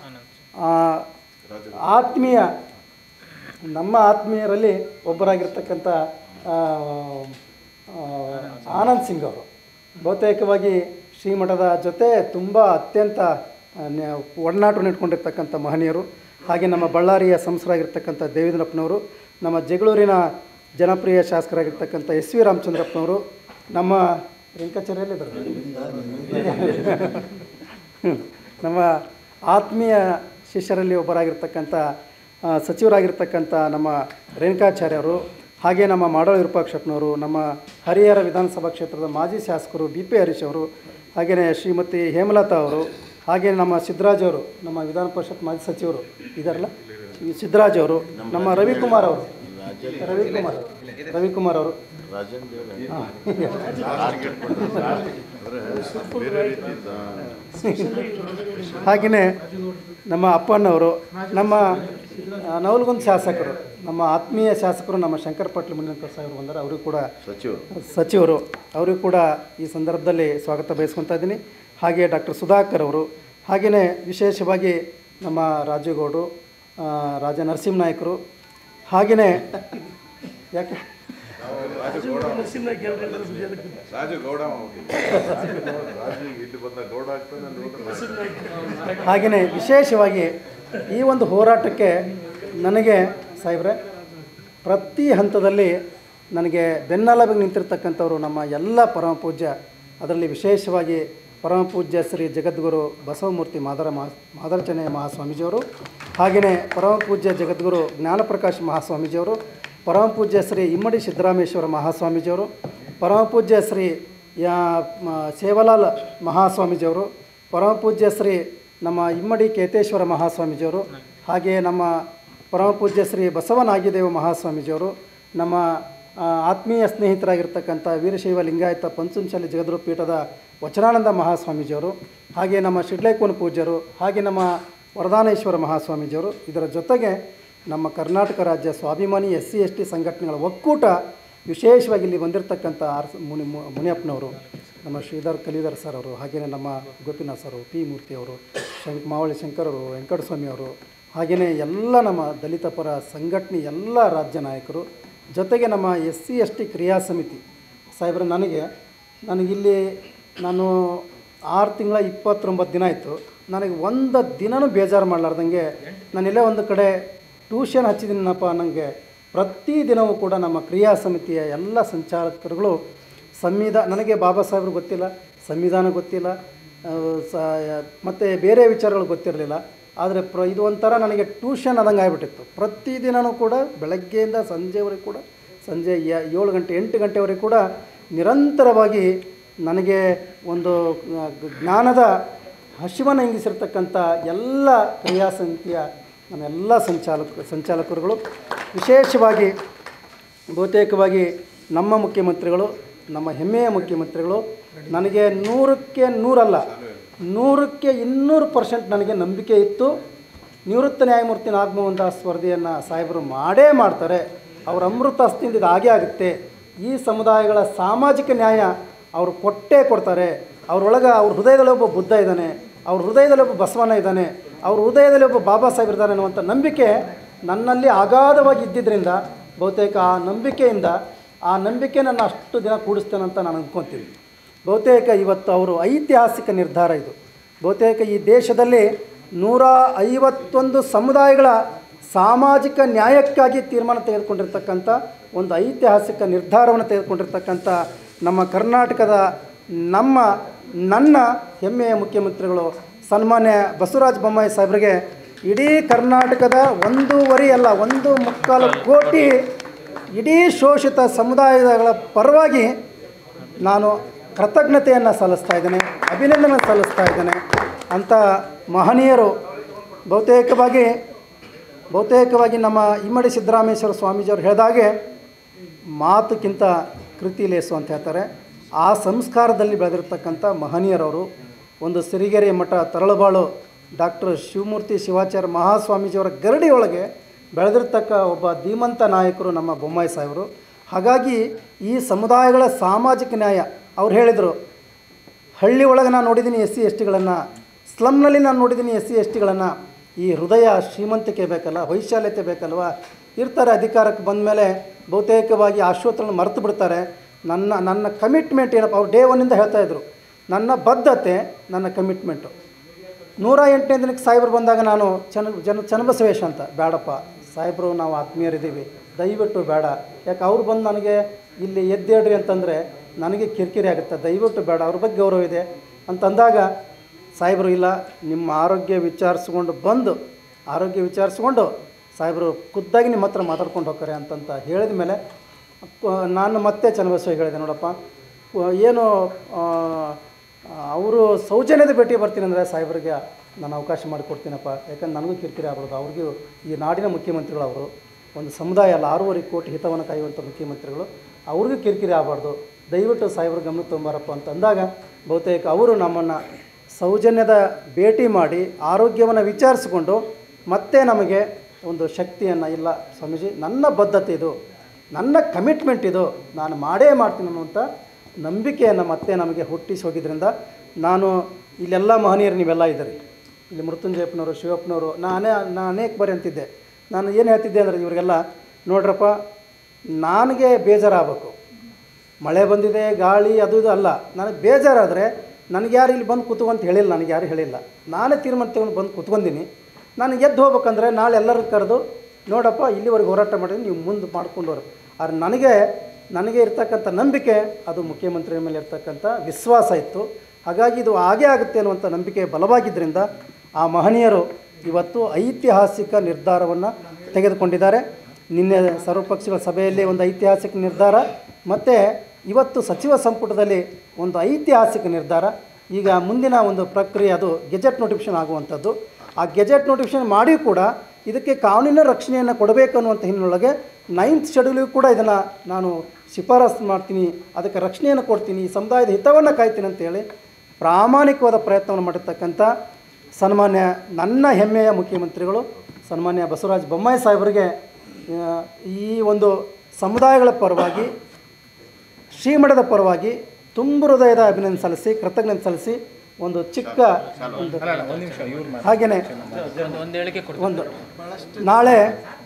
ಆ, ಆತ್ಮೀಯ ನಮ್ಮ ಆತ್ಮೀಯರಲ್ಲಿ ಒಬ್ಬರಾಗಿರ್ತಕ್ಕಂಥ ಆ, ಆ, ಆನಂದ್ ಸಿಂಗ್ ಅವರು ಬಹುತೇಕವಾಗಿ ಶ್ರೀಮಠದ ಜೊತೆ ತುಂಬ ಅತ್ಯಂತ ಆ, ನ್ಯ- ಒಡನಾಟವನ್ನು ಇಟ್ಕೊಂಡಿರ್ತಕ್ಕಂಥ ಮಹನೀಯರು ಹಾಗೆ ನಮ್ಮ ಬಳ್ಳಾರಿಯ ಸಂಸರಾಗಿರ್ತಕ್ಕಂಥ ದೇವೇಂದ್ರಪ್ಪನವರು ನಮ್ಮ ಜಗಳೂರಿನ ಜನಪ್ರಿಯ ಶಾಸಕರಾಗಿರ್ತಕ್ಕಂಥ ಎಸ್ ವಿ ರಾಮಚಂದ್ರಪ್ಪನವರು ನಮ್ಮ ರೇಣುಕಾಚಾರ್ಯ ಎಲ್ಲಿದ್ದಾರೆ ನಮ್ಮ ಆತ್ಮೀಯ ಶಿಷ್ಯರಲ್ಲಿ ಒಬ್ಬರಾಗಿರ್ತಕ್ಕಂಥ ಆ, ಸಚಿವರಾಗಿರ್ತಕ್ಕಂಥ ನಮ್ಮ ರೇಣುಕಾಚಾರ್ಯ ಅವರು ಹಾಗೆ ನಮ್ಮ ಮಾಡಾಳ ವಿರೂಪಾಕ್ಷಪ್ಪನವರು ನಮ್ಮ ಹರಿಹರ ವಿಧಾನಸಭಾ ಕ್ಷೇತ್ರದ ಮಾಜಿ ಶಾಸಕರು ಬಿ ಪಿ ಹರೀಶ್ ಅವರು ಹಾಗೆಯೇ ಶ್ರೀಮತಿ ಹೇಮಲತಾ ಅವರು ಹಾಗೆ ನಮ್ಮ ಸಿದ್ದರಾಜ್ ಅವರು ನಮ್ಮ ವಿಧಾನ ಪರಿಷತ್ ಮಾಜಿ ಸಚಿವರು ಇದಾರಲ್ಲ ಈ ಸಿದ್ದರಾಜ್ ಅವರು ನಮ್ಮ ರವಿಕುಮಾರ್ ಅವರು ರವಿಕುಮಾರ್ ರವಿಕುಮಾರ್ ಅವರು ಹಾಗೆಯೇ ನಮ್ಮ ಅಪ್ಪಣ್ಣವರು ನಮ್ಮ ಆ, ನವಲಗುಂದ ಶಾಸಕರು ನಮ್ಮ ಆತ್ಮೀಯ ಶಾಸಕರು ನಮ್ಮ ಶಂಕರ ಪಟ್ಲ ಮುನಿಯಂಕರ್ ಸಾಹೇಬರು ಬಂದರೆ ಅವರು ಕೂಡ ಸಚಿವರು ಸಚಿವರು ಅವರಿಗೂ ಕೂಡ ಈ ಸಂದರ್ಭದಲ್ಲಿ ಸ್ವಾಗತ ಬಯಸ್ಕೊತಾ ಇದ್ದೀನಿ ಹಾಗೆ ಡಾಕ್ಟರ್ ಸುಧಾಕರ್ ಅವರು ಹಾಗೆಯೇ ವಿಶೇಷವಾಗಿ ನಮ್ಮ ರಾಜೇಗೌಡರು ಆ, ರಾಜ ನರಸಿಂಹ ನಾಯ್ಕರು ಹಾಗೆಯೇ ಯಾಕೆ ರಾಜು ಗೌಡ ರಾಜು ಇಲ್ಲಿ ಬಂದ ಗೌಡ ಆಗ್ತಾನೆ ನೋಡ್ರಿ ಹಾಗೆಯೇ ವಿಶೇಷವಾಗಿ ಈ ಒಂದು ಹೋರಾಟಕ್ಕೆ ನನಗೆ ಸಾಹೇಬ್ರೆ ಪ್ರತಿ ಹಂತದಲ್ಲಿ ನನಗೆ ಬೆನ್ನೆಲುಬಿಗೆ ನಿಂತಿರ್ತಕ್ಕಂಥವ್ರು ನಮ್ಮ ಎಲ್ಲ ಪರಮ ಪೂಜ್ಯ ಅದರಲ್ಲಿ ವಿಶೇಷವಾಗಿ ಪರಮ ಪೂಜ್ಯ ಶ್ರೀ ಜಗದ್ಗುರು ಬಸವಮೂರ್ತಿ ಮಾದರ ಮಹಾ ಮಾದರಚನೆಯ ಮಹಾಸ್ವಾಮೀಜಿಯವರು ಹಾಗೆಯೇ ಪರಮ ಪೂಜ್ಯ ಜಗದ್ಗುರು ಜ್ಞಾನಪ್ರಕಾಶ್ ಮಹಾಸ್ವಾಮೀಜಿಯವರು ಪರಮ ಪೂಜ್ಯ ಶ್ರೀ ಇಮ್ಮಡಿ ಸಿದ್ದರಾಮೇಶ್ವರ ಮಹಾಸ್ವಾಮೀಜಿಯವರು ಪರಮ ಪೂಜ್ಯ ಶ್ರೀ ಯಾ ಮ- ಸೇವಲಾಲ್ ಮಹಾಸ್ವಾಮೀಜಿಯವರು ಪರಮ ಪೂಜ್ಯ ಶ್ರೀ ನಮ್ಮ ಇಮ್ಮಡಿ ಕೇತೇಶ್ವರ ಮಹಾಸ್ವಾಮೀಜಿಯವರು ಹಾಗೆಯೇ ನಮ್ಮ ಪರಮ ಪೂಜ್ಯ ಶ್ರೀ ಬಸವನಾಗಿದೇವ ಮಹಾಸ್ವಾಮೀಜಿಯವರು ನಮ್ಮ ಆ, ಆತ್ಮೀಯ ಸ್ನೇಹಿತರಾಗಿರ್ತಕ್ಕಂಥ ವೀರಶೈವ ಲಿಂಗಾಯತ ಪಂಚಮಶಾಲಿ ಜಗದ್ಗುರು ಪೀಠದ ವಚನಾನಂದ ಮಹಾಸ್ವಾಮೀಜಿಯವರು ಹಾಗೆ ನಮ್ಮ ಶಿಡ್ಲೇಕೋನ ಪೂಜ್ಯರು ಹಾಗೆ ನಮ್ಮ ವರದಾನೇಶ್ವರ ಮಹಾಸ್ವಾಮೀಜಿಯವರು ಇದರ ಜೊತೆಗೆ ನಮ್ಮ ಕರ್ನಾಟಕ ರಾಜ್ಯ ಸ್ವಾಭಿಮಾನಿ ಎಸ್ ಸಿ ಎಸ್ ಟಿ ಸಂಘಟನೆಗಳ ಒಕ್ಕೂಟ ವಿಶೇಷವಾಗಿ ಇಲ್ಲಿ ಬಂದಿರತಕ್ಕಂಥ ಆರ್ ಮುನಿ ಮು- ಮುನಿಯಪ್ಪನವರು ನಮ್ಮ ಶ್ರೀಧರ್ ಕಲಿಧರ್ ಸರ್ ಅವರು ಹಾಗೆಯೇ ನಮ್ಮ ಗೋಪಿನಾಥ್ ಸರ್ ಪಿ ಮೂರ್ತಿ ಅವರು ಶಂಕ್ ಮಾವಳಿ ಶಂಕರ್ ಅವರು ವೆಂಕಟಸ್ವಾಮಿ ಅವರು ಹಾಗೆಯೇ ಎಲ್ಲ ನಮ್ಮ ದಲಿತ ಪರ ಸಂಘಟನೆ ಎಲ್ಲ ರಾಜ್ಯ ನಾಯಕರು ಜೊತೆಗೆ ನಮ್ಮ ಎಸ್ ಸಿ ಎಸ್ ಟಿ ಕ್ರಿಯಾ ಸಮಿತಿ ಸಾಹೇಬ್ರೆ ನನಗೆ ನನಗಿಲ್ಲಿ ನಾನು ಆರು ತಿಂಗಳ ಇಪ್ಪತ್ತೊಂಬತ್ತು ದಿನ ಆಯಿತು ನನಗೆ ಒಂದು ದಿನನೂ ಬೇಜಾರು ಮಾಡಲಾರ್ದಂಗೆ ನಾನೆಲ್ಲೇ ಒಂದು ಕಡೆ ಟ್ಯೂಷನ್ ಹಚ್ಚಿದ್ದೀನಪ್ಪ ನನಗೆ ಪ್ರತಿದಿನವೂ ಕೂಡ ನಮ್ಮ ಕ್ರಿಯಾ ಸಮಿತಿಯ ಎಲ್ಲ ಸಂಚಾಲಕರುಗಳು ಸಂವಿಧಾನ ನನಗೆ ಬಾಬಾ ಸಾಹೇಬ್ರು ಗೊತ್ತಿಲ್ಲ ಸಂವಿಧಾನ ಗೊತ್ತಿಲ್ಲ ಆ, ಸ ಮತ್ತು ಬೇರೆ ವಿಚಾರಗಳು ಗೊತ್ತಿರಲಿಲ್ಲ ಆದರೆ ಪ್ರ ಇದು ಒಂಥರ ನನಗೆ ಟ್ಯೂಷನ್ ಆದಂಗೆ ಆಗಿಬಿಟ್ಟಿತ್ತು ಪ್ರತಿದಿನವೂ ಕೂಡ ಬೆಳಗ್ಗೆಯಿಂದ ಸಂಜೆವರೆಗೆ ಕೂಡ ಸಂಜೆ ಯ- ಏಳು ಗಂಟೆ ಎಂಟು ಗಂಟೆವರೆಗೆ ಕೂಡ ನಿರಂತರವಾಗಿ ನನಗೆ ಒಂದು ಆ, ಜ್ಞಾನದ ಹಸಿವನ್ನು ಹಿಂಗಿಸಿರ್ತಕ್ಕಂಥ ಎಲ್ಲ ಕ್ರಿಯಾ ಸಮಿತಿಯ ನಮ್ಮೆಲ್ಲ ಸಂಚಾಲಕ ಸಂಚಾಲಕರುಗಳು ವಿಶೇಷವಾಗಿ ಬಹುತೇಕವಾಗಿ ನಮ್ಮ ಮುಖ್ಯಮಂತ್ರಿಗಳು ನಮ್ಮ ಹೆಮ್ಮೆಯ ಮುಖ್ಯಮಂತ್ರಿಗಳು ನನಗೆ ನೂರಕ್ಕೆ ನೂರಲ್ಲ ನೂರಕ್ಕೆ ಇನ್ನೂರು ಪರ್ಸೆಂಟ್ ನನಗೆ ನಂಬಿಕೆ ಇತ್ತು ನಿವೃತ್ತ ನ್ಯಾಯಮೂರ್ತಿ ನಾಗಮೋಹನ್ ದಾಸ್ ವರದಿಯನ್ನು ಸಾಹೇಬರು ಮಾಡೇ ಮಾಡ್ತಾರೆ ಅವರ ಅಮೃತ ಹಸ್ತಿಯಿಂದ ಇದು ಆಗೇ ಆಗುತ್ತೆ ಈ ಸಮುದಾಯಗಳ ಸಾಮಾಜಿಕ ನ್ಯಾಯ ಅವರು ಕೊಟ್ಟೇ ಕೊಡ್ತಾರೆ ಅವರೊಳಗೆ ಅವ್ರ ಹೃದಯದಲ್ಲಿ ಒಬ್ಬ ಬುದ್ಧ ಇದ್ದಾನೆ ಅವ್ರ ಹೃದಯದಲ್ಲಿ ಒಬ್ಬ ಬಸವಣ್ಣ ಇದ್ದಾನೆ ಅವ್ರ ಹೃದಯದಲ್ಲಿ ಒಬ್ಬ ಬಾಬಾ ಸಾಹೇಬ್ ಇದ್ದಾನೆ ಅನ್ನುವಂಥ ನಂಬಿಕೆ ನನ್ನಲ್ಲಿ ಅಗಾಧವಾಗಿ ಇದ್ದಿದ್ದರಿಂದ ಬಹುತೇಕ ಆ ನಂಬಿಕೆಯಿಂದ ಆ ನಂಬಿಕೆ ನನ್ನ ಅಷ್ಟು ದಿನ ಕೂಡಿಸ್ತೇನಂತ ನಾನು ಅಂದ್ಕೊತೀನಿ ಬಹುತೇಕ ಇವತ್ತು ಅವರು ಐತಿಹಾಸಿಕ ನಿರ್ಧಾರ ಇದು ಬಹುತೇಕ ಈ ದೇಶದಲ್ಲಿ ನೂರ ಐವತ್ತೊಂದು ಸಮುದಾಯಗಳ ಸಾಮಾಜಿಕ ನ್ಯಾಯಕ್ಕಾಗಿ ತೀರ್ಮಾನ ತೆಗೆದುಕೊಂಡಿರ್ತಕ್ಕಂಥ ಒಂದು ಐತಿಹಾಸಿಕ ನಿರ್ಧಾರವನ್ನು ತೆಗೆದುಕೊಂಡಿರ್ತಕ್ಕಂಥ ನಮ್ಮ ಕರ್ನಾಟಕದ ನಮ್ಮ ನನ್ನ ಹೆಮ್ಮೆಯ ಮುಖ್ಯಮಂತ್ರಿಗಳು ಸನ್ಮಾನ್ಯ ಬಸವರಾಜ ಬೊಮ್ಮಾಯಿ ಸಾಹೇಬರಿಗೆ ಇಡೀ ಕರ್ನಾಟಕದ ಒಂದೂವರೆ ಅಲ್ಲ ಒಂದು ಮುಕ್ಕಾಲು ಕೋಟಿ ಇಡೀ ಶೋಷಿತ ಸಮುದಾಯಗಳ ಪರವಾಗಿ ನಾನು ಕೃತಜ್ಞತೆಯನ್ನು ಸಲ್ಲಿಸ್ತಾ ಇದ್ದೇನೆ ಅಭಿನಂದನೆ ಸಲ್ಲಿಸ್ತಾ ಇದ್ದೇನೆ ಅಂಥ ಮಹನೀಯರು ಬಹುತೇಕವಾಗಿ ಬಹುತೇಕವಾಗಿ ನಮ್ಮ ಇಮ್ಮಡಿ ಸಿದ್ದರಾಮೇಶ್ವರ ಸ್ವಾಮೀಜಿಯವರು ಹೇಳಿದಾಗೆ ಮಾತುಕ್ಕಿಂತ ಕೃತಿ ಲೇಸು ಅಂತ ಹೇಳ್ತಾರೆ ಆ ಸಂಸ್ಕಾರದಲ್ಲಿ ಬೆಳೆದಿರ್ತಕ್ಕಂಥ ಮಹನೀಯರವರು ಒಂದು ಸಿರಿಗೆರೆ ಮಠ ತರಳಬಾಳು ಡಾಕ್ಟರ್ ಶಿವಮೂರ್ತಿ ಶಿವಾಚಾರ್ಯ ಮಹಾಸ್ವಾಮೀಜಿಯವರ ಗರಡಿಯೊಳಗೆ ಬೆಳೆದಿರ್ತಕ್ಕ ಒಬ್ಬ ಧೀಮಂತ ನಾಯಕರು ನಮ್ಮ ಬೊಮ್ಮಾಯಿ ಸಾಹೇಬರು ಹಾಗಾಗಿ ಈ ಸಮುದಾಯಗಳ ಸಾಮಾಜಿಕ ನ್ಯಾಯ ಅವ್ರು ಹೇಳಿದರು ಹಳ್ಳಿ ಒಳಗೆ ನಾನು ನೋಡಿದ್ದೀನಿ ಎಸ್ ಸಿ ಎಸ್ ಟಿಗಳನ್ನು ಸ್ಲಮ್ನಲ್ಲಿ ನಾನು ನೋಡಿದ್ದೀನಿ ಎಸ್ ಸಿ ಎಸ್ ಟಿಗಳನ್ನು ಈ ಹೃದಯ ಶ್ರೀಮಂತಿಕೆ ಬೇಕಲ್ಲ ವೈಶಾಲ್ಯತೆ ಬೇಕಲ್ವ ಇರ್ತಾರೆ ಅಧಿಕಾರಕ್ಕೆ ಬಂದ ಮೇಲೆ ಬಹುತೇಕವಾಗಿ ಆಶ್ವತ್ರಗಳನ್ನು ಮರೆತು ಬಿಡ್ತಾರೆ ನನ್ನ ನನ್ನ ಕಮಿಟ್ಮೆಂಟ್ ಏನಪ್ಪ ಅವ್ರು ಡೇ ಒನ್ನಿಂದ ಹೇಳ್ತಾಯಿದ್ರು ನನ್ನ ಬದ್ಧತೆ ನನ್ನ ಕಮಿಟ್ಮೆಂಟು ನೂರ ಎಂಟನೇ ದಿನಕ್ಕೆ ಸಾಹೇಬರು ಬಂದಾಗ ನಾನು ಚನ ಜನ ಚನ್ನಬಸವೇಶ ಅಂತ ಬೇಡಪ್ಪ ಸಾಹೇಬರು ನಾವು ಆತ್ಮೀಯರಿದ್ದೀವಿ ದಯವಿಟ್ಟು ಬೇಡ ಯಾಕೆ ಅವ್ರು ಬಂದು ನನಗೆ ಇಲ್ಲಿ ಎದ್ದೇಳ್ರಿ ಅಂತಂದರೆ ನನಗೆ ಕಿರಿಕಿರಿ ಆಗುತ್ತೆ ದಯವಿಟ್ಟು ಬೇಡ ಅವ್ರ ಬಗ್ಗೆ ಗೌರವ ಇದೆ ಅಂತಂದಾಗ ಸಾಹೇಬರು ಇಲ್ಲ ನಿಮ್ಮ ಆರೋಗ್ಯ ವಿಚಾರಿಸ್ಕೊಂಡು ಬಂದು ಆರೋಗ್ಯ ವಿಚಾರಿಸ್ಕೊಂಡು ಸಾಹೇಬರು ಖುದ್ದಾಗಿ ನಿಮ್ಮ ಹತ್ರ ಮಾತಾಡ್ಕೊಂಡು ಹೋಗ್ತಾರೆ ಅಂತಂತ ಹೇಳಿದ ಮೇಲೆ ಕ- ನಾನು ಮತ್ತೆ ಚನ್ನಬಸವ ಹೇಳಿದೆ ನೋಡಪ್ಪ ವ- ಏನು ಅವರು ಸೌಜನ್ಯದ ಭೇಟಿ ಬರ್ತೀನಿ ಅಂದರೆ ಸಾಹೇಬರಿಗೆ ನಾನು ಅವಕಾಶ ಮಾಡಿಕೊಡ್ತೀನಪ್ಪ ಯಾಕಂದ್ರೆ ನನಗೂ ಕಿರಿಕಿರಿ ಆಗ್ಬಾರ್ದು ಅವ್ರಿಗೂ ಈ ನಾಡಿನ ಮುಖ್ಯಮಂತ್ರಿಗಳು ಅವರು ಒಂದು ಸಮುದಾಯ ಅಲ್ಲ ಆರೂವರೆ ಕೋಟಿ ಹಿತವನ್ನು ಕಾಯುವಂಥ ಮುಖ್ಯಮಂತ್ರಿಗಳು ಅವ್ರಿಗೂ ಕಿರಿಕಿರಿ ಆಗಬಾರ್ದು ದಯವಿಟ್ಟು ಸಾಹೇಬ್ರ ಗಮನ ತೊಂಬಾರಪ್ಪ ಅಂತ ಅಂದಾಗ ಬಹುತೇಕ ಅವರು ನಮ್ಮನ್ನು ಸೌಜನ್ಯದ ಭೇಟಿ ಮಾಡಿ ಆರೋಗ್ಯವನ್ನು ವಿಚಾರಿಸಿಕೊಂಡು ಮತ್ತೆ ನಮಗೆ ಒಂದು ಶಕ್ತಿಯನ್ನು ಇಲ್ಲ ಸ್ವಾಮೀಜಿ ನನ್ನ ಬದ್ಧತೆ ಇದು ನನ್ನ ಕಮಿಟ್ಮೆಂಟ್ ಇದು ನಾನು ಮಾಡೇ ಮಾಡ್ತೀನಿ ಅನ್ನುವಂಥ ನಂಬಿಕೆಯನ್ನು ಮತ್ತೆ ನಮಗೆ ಹುಟ್ಟಿಸಿ ಹೋಗಿದ್ರಿಂದ ನಾನು ಇಲ್ಲೆಲ್ಲ ಮಹನೀಯರು ನೀವೆಲ್ಲ ಇದ್ದೀರಿ ಇಲ್ಲಿ ಮೃತ್ಯುಂಜಯಪ್ಪನವರು ಶಿವಪ್ಪನವರು ನಾನೇ ನಾನು ಅನೇಕ ಬಾರಿ ಅಂತಿದ್ದೆ ನಾನು ಏನು ಹೇಳ್ತಿದ್ದೆ ಅಂದರೆ ಇವರಿಗೆಲ್ಲ ನೋಡ್ರಪ್ಪ ನನಗೆ ಬೇಜಾರಾಗಬೇಕು ಮಳೆ ಬಂದಿದೆ ಗಾಳಿ ಅದು ಇದು ಅಲ್ಲ ನನಗೆ ಬೇಜಾರಾದರೆ ನನಗೆ ಯಾರು ಇಲ್ಲಿ ಬಂದು ಕೂತು ಅಂತ ಹೇಳಿಲ್ಲ ನನಗೆ ಯಾರು ಹೇಳಿಲ್ಲ ನಾನೇ ತೀರ್ಮಾನ ತಗೊಂಡು ಬಂದು ಕೂತ್ಕೊಂಡೀನಿ ನಾನು ಎದ್ದು ಹೋಗ್ಬೇಕಂದ್ರೆ ನಾಳೆ ಎಲ್ಲರೂ ಕರೆದು ನೋಡಪ್ಪ ಇಲ್ಲಿವರೆಗೆ ಹೋರಾಟ ಮಾಡಿದ್ರೆ ನೀವು ಮುಂದೆ ಮಾಡ್ಕೊಂಡು ಹೋಗ್ರಿ ಆದ್ರೆ ನನಗೆ ನನಗೆ ಇರ್ತಕ್ಕಂಥ ನಂಬಿಕೆ ಅದು ಮುಖ್ಯಮಂತ್ರಿಯ ಮೇಲೆ ಇರ್ತಕ್ಕಂಥ ವಿಶ್ವಾಸ ಇತ್ತು ಹಾಗಾಗಿ ಇದು ಹಾಗೇ ಆಗುತ್ತೆ ಅನ್ನುವಂಥ ನಂಬಿಕೆ ಬಲವಾಗಿದ್ದರಿಂದ ಆ ಮಹನೀಯರು ಇವತ್ತು ಐತಿಹಾಸಿಕ ನಿರ್ಧಾರವನ್ನು ತೆಗೆದುಕೊಂಡಿದ್ದಾರೆ ನಿನ್ನೆ ಸರ್ವಪಕ್ಷಗಳ ಸಭೆಯಲ್ಲಿ ಒಂದು ಐತಿಹಾಸಿಕ ನಿರ್ಧಾರ ಮತ್ತು ಇವತ್ತು ಸಚಿವ ಸಂಪುಟದಲ್ಲಿ ಒಂದು ಐತಿಹಾಸಿಕ ನಿರ್ಧಾರ ಈಗ ಮುಂದಿನ ಒಂದು ಪ್ರಕ್ರಿಯೆ ಅದು ಗೆಜೆಟ್ ನೋಟಿಫಿಕೇಷನ್ ಆಗುವಂಥದ್ದು ಆ ಗೆಜೆಟ್ ನೋಟಿಫಿಕೇಷನ್ ಮಾಡಿ ಕೂಡ ಇದಕ್ಕೆ ಕಾನೂನಿನ ರಕ್ಷಣೆಯನ್ನು ಕೊಡಬೇಕು ಅನ್ನುವಂಥ ಹಿನ್ನೆಲೆಯೊಳಗೆ ನೈನ್ತ್ ಶೆಡ್ಯೂಲಿಗೂ ಕೂಡ ಇದನ್ನು ನಾನು ಶಿಫಾರಸು ಮಾಡ್ತೀನಿ ಅದಕ್ಕೆ ರಕ್ಷಣೆಯನ್ನು ಕೊಡ್ತೀನಿ ಈ ಸಮುದಾಯದ ಹಿತವನ್ನು ಕಾಯ್ತೀನಿ ಅಂತೇಳಿ ಪ್ರಾಮಾಣಿಕವಾದ ಪ್ರಯತ್ನವನ್ನು ಮಾಡಿರ್ತಕ್ಕಂಥ ಸನ್ಮಾನ್ಯ ನನ್ನ ಹೆಮ್ಮೆಯ ಮುಖ್ಯಮಂತ್ರಿಗಳು ಸನ್ಮಾನ್ಯ ಬಸವರಾಜ ಬೊಮ್ಮಾಯಿ ಸಾಹೇಬರಿಗೆ ಆ, ಈ ಒಂದು ಸಮುದಾಯಗಳ ಪರವಾಗಿ ಶ್ರೀಮಠದ ಪರವಾಗಿ ತುಂಬ ಹೃದಯದ ಅಭಿನಂದನೆ ಸಲ್ಲಿಸಿ ಕೃತಜ್ಞತೆ ಸಲ್ಲಿಸಿ ಒಂದು ಚಿಕ್ಕ ಒಂದು ಹಾಗೆಯೇ ಒಂದು ಹೇಳಿಕೆ ಕೊಡಿ ಒಂದು ನಾಳೆ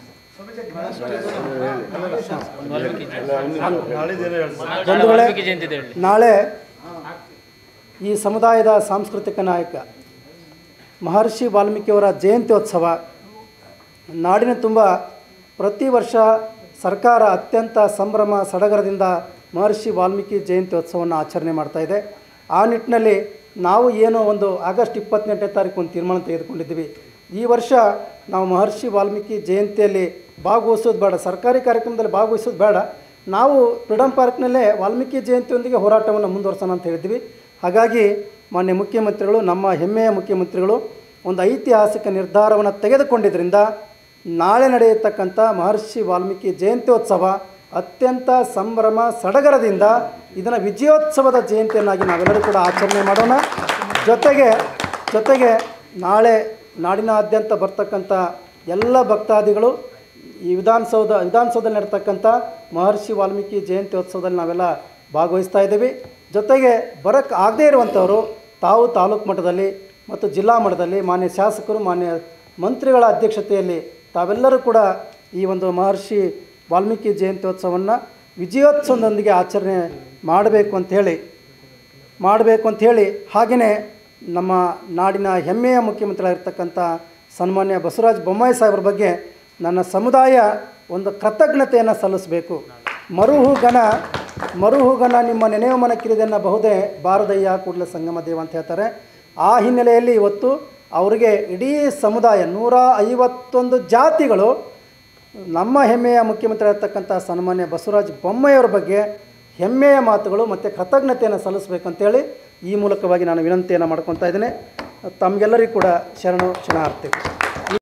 ಒಂದು ವೇಳೆ ವಾಲ್ಮೀಕಿ ಜಯಂತಿ ಇದೆ ಹೇಳಿ ನಾಳೆ ಈ ಸಮುದಾಯದ ಸಾಂಸ್ಕೃತಿಕ ನಾಯಕ ಮಹರ್ಷಿ ವಾಲ್ಮೀಕಿಯವರ ಜಯಂತ್ಯೋತ್ಸವ ನಾಡಿನ ತುಂಬ ಪ್ರತಿ ವರ್ಷ ಸರ್ಕಾರ ಅತ್ಯಂತ ಸಂಭ್ರಮ ಸಡಗರದಿಂದ ಮಹರ್ಷಿ ವಾಲ್ಮೀಕಿ ಜಯಂತ್ಯೋತ್ಸವವನ್ನು ಆಚರಣೆ ಮಾಡ್ತಾ ಇದೆ ಆ ನಿಟ್ಟಿನಲ್ಲಿ ನಾವು ಏನೋ ಒಂದು ಆಗಸ್ಟ್ ಇಪ್ಪತ್ತೆಂಟನೇ ತಾರೀಕು ಒಂದು ತೀರ್ಮಾನ ತೆಗೆದುಕೊಂಡಿದ್ದೀವಿ ಈ ವರ್ಷ ನಾವು ಮಹರ್ಷಿ ವಾಲ್ಮೀಕಿ ಜಯಂತಿಯಲ್ಲಿ ಭಾಗವಹಿಸೋದು ಬೇಡ ಸರ್ಕಾರಿ ಕಾರ್ಯಕ್ರಮದಲ್ಲಿ ಭಾಗವಹಿಸೋದು ಬೇಡ ನಾವು ಫ್ರೀಡಮ್ ಪಾರ್ಕ್ನಲ್ಲೇ ವಾಲ್ಮೀಕಿ ಜಯಂತಿಯೊಂದಿಗೆ ಹೋರಾಟವನ್ನು ಮುಂದುವರ್ಸೋಣ ಅಂತ ಹೇಳಿದ್ವಿ ಹಾಗಾಗಿ ಮಾನ್ಯ ಮುಖ್ಯಮಂತ್ರಿಗಳು ನಮ್ಮ ಹೆಮ್ಮೆಯ ಮುಖ್ಯಮಂತ್ರಿಗಳು ಒಂದು ಐತಿಹಾಸಿಕ ನಿರ್ಧಾರವನ್ನು ತೆಗೆದುಕೊಂಡಿದ್ದರಿಂದ ನಾಳೆ ನಡೆಯತಕ್ಕಂಥ ಮಹರ್ಷಿ ವಾಲ್ಮೀಕಿ ಜಯಂತ್ಯೋತ್ಸವ ಅತ್ಯಂತ ಸಂಭ್ರಮ ಸಡಗರದಿಂದ ಇದನ್ನು ವಿಜಯೋತ್ಸವದ ಜಯಂತಿಯನ್ನಾಗಿ ನಾವೆಲ್ಲರೂ ಕೂಡ ಆಚರಣೆ ಮಾಡೋಣ ಜೊತೆಗೆ ಜೊತೆಗೆ ನಾಳೆ ನಾಡಿನಾದ್ಯಂತ ಬರ್ತಕ್ಕಂಥ ಎಲ್ಲ ಭಕ್ತಾದಿಗಳು ಈ ವಿಧಾನಸೌಧ ವಿಧಾನಸೌಧದಲ್ಲಿ ನಡ್ತಕ್ಕಂಥ ಮಹರ್ಷಿ ವಾಲ್ಮೀಕಿ ಜಯಂತ್ಯೋತ್ಸವದಲ್ಲಿ ನಾವೆಲ್ಲ ಭಾಗವಹಿಸ್ತಾ ಇದ್ದೀವಿ ಜೊತೆಗೆ ಬರೋಕ್ಕೆ ಆಗದೇ ಇರುವಂಥವರು ತಾವು ತಾಲೂಕು ಮಟ್ಟದಲ್ಲಿ ಮತ್ತು ಜಿಲ್ಲಾ ಮಟ್ಟದಲ್ಲಿ ಮಾನ್ಯ ಶಾಸಕರು ಮಾನ್ಯ ಮಂತ್ರಿಗಳ ಅಧ್ಯಕ್ಷತೆಯಲ್ಲಿ ತಾವೆಲ್ಲರೂ ಕೂಡ ಈ ಒಂದು ಮಹರ್ಷಿ ವಾಲ್ಮೀಕಿ ಜಯಂತ್ಯೋತ್ಸವವನ್ನು ವಿಜಯೋತ್ಸವದೊಂದಿಗೆ ಆಚರಣೆ ಮಾಡಬೇಕು ಅಂಥೇಳಿ ಮಾಡಬೇಕು ಅಂಥೇಳಿ ಹಾಗೆಯೇ ನಮ್ಮ ನಾಡಿನ ಹೆಮ್ಮೆಯ ಮುಖ್ಯಮಂತ್ರಿಯಾಗಿರ್ತಕ್ಕಂಥ ಸನ್ಮಾನ್ಯ ಬಸವರಾಜ ಬೊಮ್ಮಾಯಿ ಸಾಹೇಬ್ರ ಬಗ್ಗೆ ನನ್ನ ಸಮುದಾಯ ಒಂದು ಕೃತಜ್ಞತೆಯನ್ನು ಸಲ್ಲಿಸಬೇಕು ಮರುಹುಗಣ ಮರುಹುಗಣ ನಿಮ್ಮ ನೆನೆಯುವ ಮನ ಕಿರಿದೆನ್ನ ಬಹುದೇ ಬಾರದಯ್ಯ ಕೂಡಲ ಸಂಗಮ ದೇವ ಅಂತ ಹೇಳ್ತಾರೆ ಆ ಹಿನ್ನೆಲೆಯಲ್ಲಿ ಇವತ್ತು ಅವರಿಗೆ ಇಡೀ ಸಮುದಾಯ ನೂರ ಐವತ್ತೊಂದು ಜಾತಿಗಳು ನಮ್ಮ ಹೆಮ್ಮೆಯ ಮುಖ್ಯಮಂತ್ರಿ ಆಗಿರ್ತಕ್ಕಂಥ ಸನ್ಮಾನ್ಯ ಬಸವರಾಜ ಬೊಮ್ಮಾಯಿಯವರ ಬಗ್ಗೆ ಹೆಮ್ಮೆಯ ಮಾತುಗಳು ಮತ್ತು ಕೃತಜ್ಞತೆಯನ್ನು ಸಲ್ಲಿಸಬೇಕಂತೇಳಿ ಈ ಮೂಲಕವಾಗಿ ನಾನು ವಿನಂತಿಯನ್ನು ಮಾಡ್ಕೊತಾ ಇದ್ದೇನೆ ತಮಗೆಲ್ಲರಿಗೂ ಕೂಡ ಶರಣು ಶರಣಾರ್ಥಿ